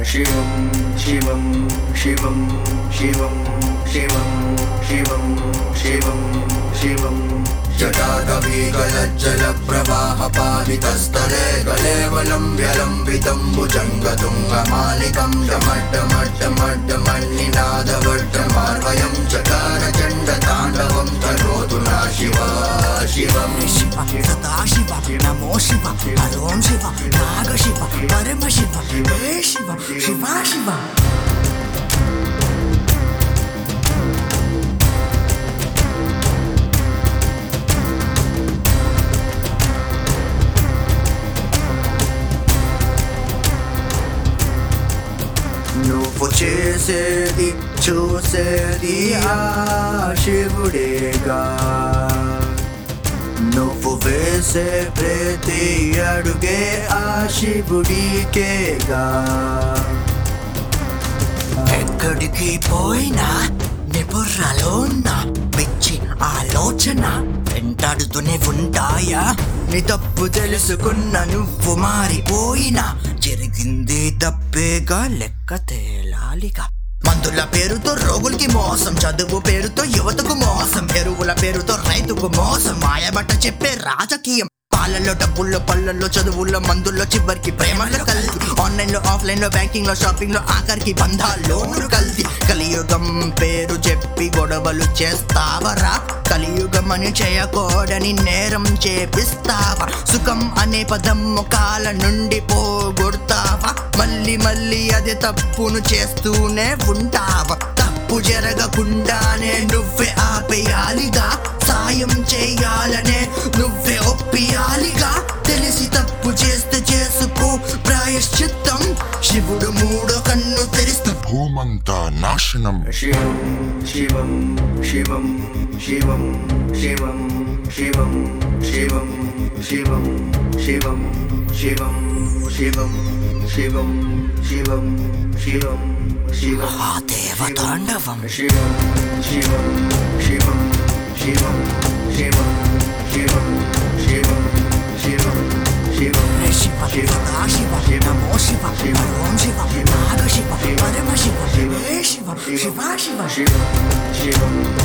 శివం శివం శివం శివం శివం శివం శివం శివం జటాకవీగలజ్జల ప్రవాహ పాలితస్థలే గలేవలంబ్యలంబితం భుజంగతుంగమాలికం డమడ్డమడ్డమడ్డమన్నినాదవర్డమార్వయం చకార చండ తాండవం తనోతు నా శివ శివం శివ సదాశివ నమో శివ హరోం శివ నాగ శివ పరమ శివ హే శివ శివ శివ నువ్వు చేసేది చూసేది ఆ శివుడేగా నువ్వు వేసే ప్రతి అడుగే ఆ శివుడికేగా ఎక్కడికి పోయినా నిపుర్రలో ఉన్న పిచ్చి ఆలోచన వెంటాడుతూనే ఉంటాయా నీ తప్పు తెలుసుకున్న నువ్వు మారిపోయినా జరిగింది తప్పేగా లెక్క తేలాలిగా మందుల పేరుతో రోగులకి మోసం చదువు పేరుతో యువతకు మోసం ఎరువుల పేరుతో రైతుకు మోసం మాయబట్ట చెప్పే రాజకీయం పాలల్లో డబ్బుల్లో పళ్ళల్లో చదువుల్లో మందుల్లో చివరికి ప్రేమలో కల్తీ ఆన్లైన్ లో ఆఫ్లైన్ లో బ్యాంకింగ్ లో షాపింగ్ లో ఆఖరికి బంధాల్లోను కల్తీ కలియుగం పేరు చెప్పి గొడవలు చేస్తావరా కలియుగం అని చేయకూడని నేరం చేపిస్తావా సుఖం అనే పదం ముఖాల నుండి పోగొడతావా మళ్ళీ మళ్ళీ అదే తప్పును చేస్తూనే ఉంటావా తప్పు జరగకుండానే నువ్వే ఆపేయాలిగా సాయం చేయాలనే నువ్వే ఒప్పియాలిగా తెలిసి తప్పు చేస్తే చేసుకో ప్రాయశ్చిత్తం శివుడు మూడో కన్ను తెరిస్తే భూమంతా నాశనం శివం శివం శివం శివం శివం శివం శివం శివం శివం శివం శివం శివం శివం శివం శివం ఆ దేవతాండవం శివం శివం శివం శివం శివం శివం శివం శివం శివం శివ సదాశివ నమో శివ హరోం శివ నాగ శివ పరమ శివ హే శివ శివ శివ శివం శివం